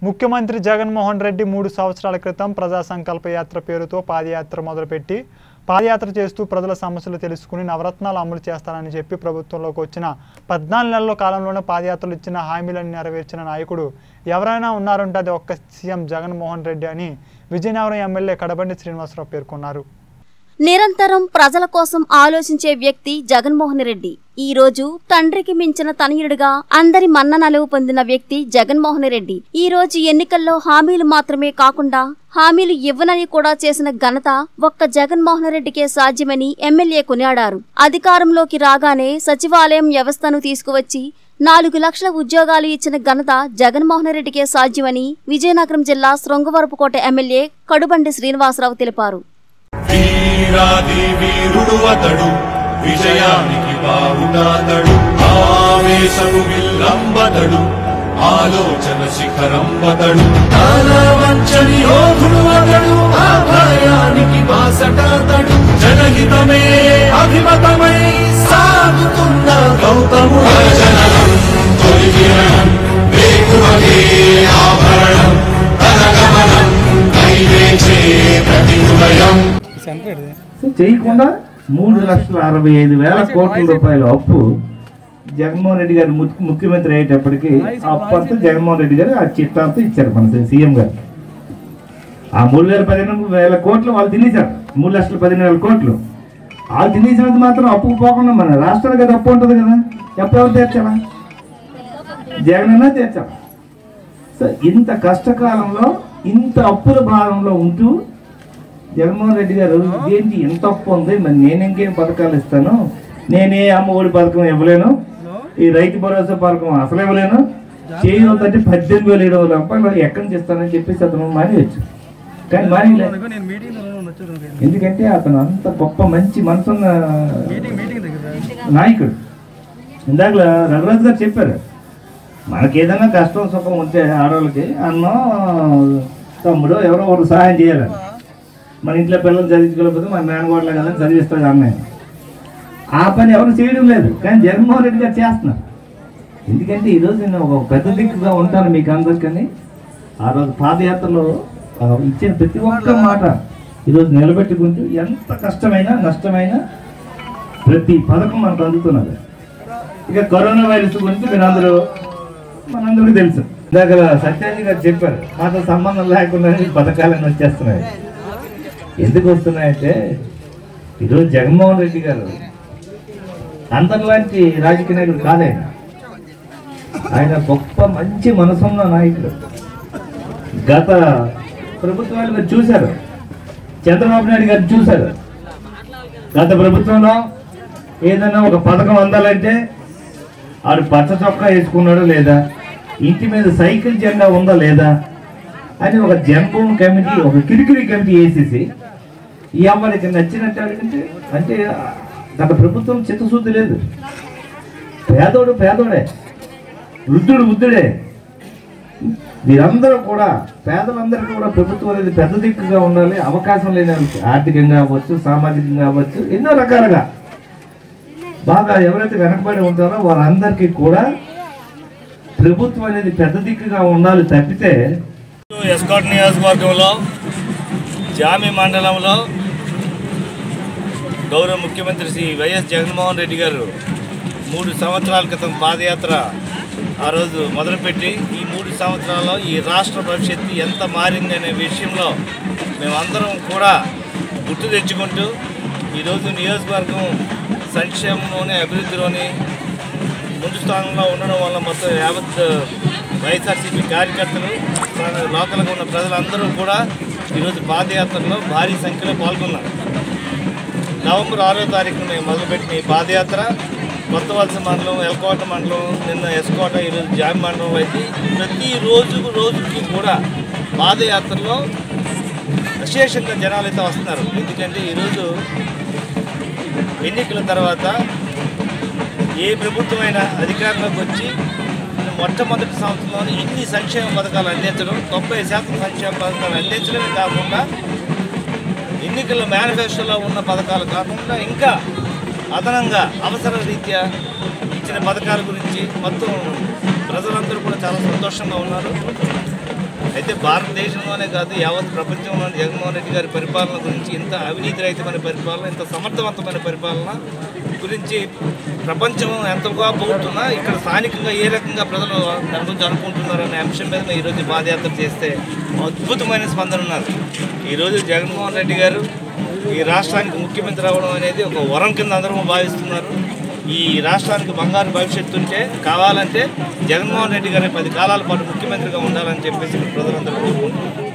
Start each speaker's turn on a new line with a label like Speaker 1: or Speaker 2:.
Speaker 1: ముఖ్యమంత్రి జగన్మోహన్ రెడ్డి మూడు సంవత్సరాల క్రితం ప్రజా సంకల్ప యాత్ర పేరుతో పాదయాత్ర మొదలుపెట్టి పాదయాత్ర చేస్తూ ప్రజల సమస్యలు తెలుసుకుని నవరత్నాలు అమలు చేస్తానని చెప్పి ప్రభుత్వంలోకి వచ్చిన పద్నాలుగు నెలల కాలంలోనే పాదయాత్రలు ఇచ్చిన హామీలను నెరవేర్చిన నాయకుడు ఎవరైనా ఉన్నారంటే అది ఒక్క సీఎం జగన్మోహన్ రెడ్డి అని విజయనగరం ఎమ్మెల్యే కడబండి శ్రీనివాసరావు పేర్కొన్నారు
Speaker 2: నిరంతరం ప్రజల కోసం ఆలోచించే వ్యక్తి జగన్మోహన్ రెడ్డి ఈ రోజు తండ్రికి మించిన తనయుడిగా అందరి మన్ననలు పొందిన వ్యక్తి జగన్మోహన్ రెడ్డి ఈ రోజు ఎన్నికల్లో హామీలు మాత్రమే కాకుండా హామీలు ఇవ్వనని కూడా చేసిన ఘనత ఒక్క జగన్మోహన్ రెడ్డికే సాధ్యమని ఎమ్మెల్యే కొనియాడారు అధికారంలోకి రాగానే సచివాలయం వ్యవస్థను తీసుకువచ్చి నాలుగు లక్షల ఉద్యోగాలు ఇచ్చిన ఘనత జగన్మోహన్ రెడ్డికే సాధ్యమని విజయనగరం జిల్లా శృంగవరపుకోట ఎమ్మెల్యే కడుబండి శ్రీనివాసరావు తెలిపారు
Speaker 3: వీరాది వీరుడు అతడు విజయానికి బావుటాతడు ఆవేశము విల్లంబతడు ఆలోచన శిఖరంబతడు వంచని యోధుడు అతడు ఆ భయానికి బాసటాతడు జనహితమే అభిమతమై సాగుతున్న గౌతముడు జననం తొలి కిరణం వేకువగే ఆభరణం తన గమనం కైవేచే ప్రతి హృదయం
Speaker 4: చేయకుండా మూడు లక్షల అరవై ఐదు వేల కోట్ల రూపాయల అప్పు జగన్మోహన్ రెడ్డి గారు ము- ముఖ్యమంత్రి అయ్యేటప్పటికి ఆ అప్పు అంతా జగన్మోహన్ రెడ్డి గారు ఆ చిట్టాంతా ఇచ్చారు మన సీఎం గారు ఆ మూడు వేల పదిహేను వేల కోట్లు వాళ్ళు తినేశారు మూడు లక్షల పదిహేను వేల కోట్లు వాళ్ళు తినేసినంత మాత్రం అప్పు పోకుండా మన రాష్ట్రానికి కదా అప్పు ఉంటుంది కదా ఎప్పుడెవరు తీర్చాలా జగన్ అన్నా తీర్చాలి సో ఇంత కష్టకాలంలో ఇంత అప్పుల భారంలో ఉంటూ జగన్మోహన్ రెడ్డి గారు ఇదేంటి ఎంత అప్పు ఉంది మరి నేను ఇంకేం పథకాలు ఇస్తాను నేనే అమ్మ ఒడి పథకం ఇవ్వలేను ఈ రైతు భరోసా పథకం అసలు ఇవ్వలేను చేయవద్దంటే పద్దెనిమిది వేలు ఏడు వేల రూపాయలు ఎక్కడి నుంచి ఇస్తానని చెప్పేసి అతను మానేయచ్చు కానీ మానేయలే ఎందుకంటే అతను అంత గొప్ప మంచి మనసున్న నాయకుడు ఇందాక రఘురాజు గారు చెప్పారు మనకి ఏదైనా కష్టం సుఖం ఉంటే ఆడవాళ్ళకి అన్నో తమ్ముడు ఎవరో ఒకరు సహాయం చేయాలని మన ఇంట్లో పిల్లలు చదివించుకోలేకపోతే మన మేనగోడలే కదా చదివిస్తాడు అన్నయ్య ఆ పని ఎవరు చేయడం లేదు కానీ జగన్మోహన్ రెడ్డి గారు చేస్తున్నారు ఎందుకంటే ఈరోజు నేను ఒక పెద్ద దిక్కుగా ఉంటాను మీకు అందరికని ఆ రోజు పాదయాత్రలో ఆ, ఇచ్చిన ప్రతి ఒక్క మాట ఈరోజు నిలబెట్టుకుంటూ ఎంత కష్టమైనా నష్టమైనా ప్రతి పథకం మనకు అందుతున్నది ఇక కరోనా వైరస్ గురించి మీరు అందరూ మనందరికీ తెలుసు ఇందాక సత్యాజీ గారు చెప్పారు మాతో సంబంధం లేకుండా ఈ పథకాలన్నీ వచ్చేస్తున్నాయి ఎందుకు వస్తున్నాయంటే ఈరోజు జగన్మోహన్ రెడ్డి గారు అందరిలాంటి రాజకీయ నాయకుడు కాదైన ఆయన గొప్ప మంచి మనసున్న నాయకుడు గత ప్రభుత్వాలు మీరు చూశారు చంద్రబాబు నాయుడు గారు చూశారు గత ప్రభుత్వంలో ఏదైనా ఒక పథకం అందాలంటే ఆడు పచ్చ చొక్కా వేసుకున్నాడో లేదా ఇంటి మీద సైకిల్ జెండా ఉందా లేదా అని ఒక జన్మభూమి కమిటీ ఒక కిరికిరి కమిటీ వేసేసి ఈ అమ్మాయికి నచ్చినట్టు అడిగితే అంటే గత ప్రభుత్వం చిత్తశుద్ధి లేదు పేదోడు పేదోడే వృద్ధుడు వృద్ధుడే వీరందరూ కూడా పేదలందరికీ కూడా ప్రభుత్వం అనేది పెద్ద దిక్కుగా ఉండాలి అవకాశం లేని వాళ్ళకి ఆర్థికంగా అవ్వచ్చు సామాజికంగా అవ్వచ్చు ఎన్నో రకాలుగా బాగా ఎవరైతే వెనకబడి ఉంటారో వారందరికీ కూడా ప్రభుత్వం అనేది పెద్ద దిక్కుగా ఉండాలి తప్పితే
Speaker 5: ఎస్కాట్ నియోజకవర్గంలో జామి మండలంలో గౌరవ ముఖ్యమంత్రి శ్రీ వైఎస్ జగన్మోహన్ రెడ్డి గారు మూడు సంవత్సరాల క్రితం పాదయాత్ర ఆ రోజు మొదలుపెట్టి ఈ మూడు సంవత్సరాల్లో ఈ రాష్ట్ర భవిష్యత్తు ఎంత మారిందనే విషయంలో మేమందరం కూడా గుర్తు తెచ్చుకుంటూ ఈరోజు నియోజకవర్గం సంక్షేమంలోనే అభివృద్ధిలోని ముందు స్థానంలో ఉండడం వల్ల మొత్తం యావత్ వైఎస్ఆర్సీపీ కార్యకర్తలు మన లోకల్గా ఉన్న ప్రజలందరూ కూడా ఈరోజు పాదయాత్రలో భారీ సంఖ్యలో పాల్గొన్నారు నవంబర్ ఆరో తారీఖున మేము మొదలుపెట్టిన ఈ పాదయాత్ర కొత్త వలస మండలం ఎల్కోట మండలం నిన్న ఎస్కోట ఈరోజు జామి మండలం అయితే ప్రతి రోజు రోజుకి కూడా పాదయాత్రలో విశేషంగా జనాలు అయితే వస్తున్నారు ఎందుకంటే ఈరోజు ఎన్నికల తర్వాత ఏ ప్రభుత్వమైనా అధికారంలోకి వచ్చి మొట్టమొదటి సంవత్సరంలో ఇన్ని సంక్షేమ పథకాలు అందించడం తొంభై శాతం సంక్షేమ పథకాలు అందించడమే కాకుండా ఎన్నికల మేనిఫెస్టోలో ఉన్న పథకాలు కాకుండా ఇంకా అదనంగా అవసర రీత్యా ఇచ్చిన పథకాల గురించి మొత్తం ప్రజలందరూ కూడా చాలా సంతోషంగా ఉన్నారు అయితే భారతదేశంలోనే కాదు యావత్ ప్రపంచంలోని జగన్మోహన్ రెడ్డి గారి పరిపాలన గురించి ఇంత అవినీతి రహితమైన పరిపాలన ఇంత సమర్థవంతమైన పరిపాలన గురించి ప్రపంచం ఎంతగా పోతున్నా ఇక్కడ స్థానికంగా ఏ రకంగా ప్రజలు దాని గురించి అనుకుంటున్నారనే అంశం మీద మేము ఈరోజు పాదయాత్ర చేస్తే అద్భుతమైన స్పందన ఉన్నారు ఈరోజు జగన్మోహన్ రెడ్డి గారు ఈ రాష్ట్రానికి ముఖ్యమంత్రి అవ్వడం అనేది ఒక వరం కింద అందరూ భావిస్తున్నారు ఈ రాష్ట్రానికి బంగారు భవిష్యత్తు ఉంటే కావాలంటే జగన్మోహన్ రెడ్డి గారి పది కాలాల పాటు ముఖ్యమంత్రిగా ఉండాలని చెప్పేసి ప్రజలందరూ కోరుకుంటున్నారు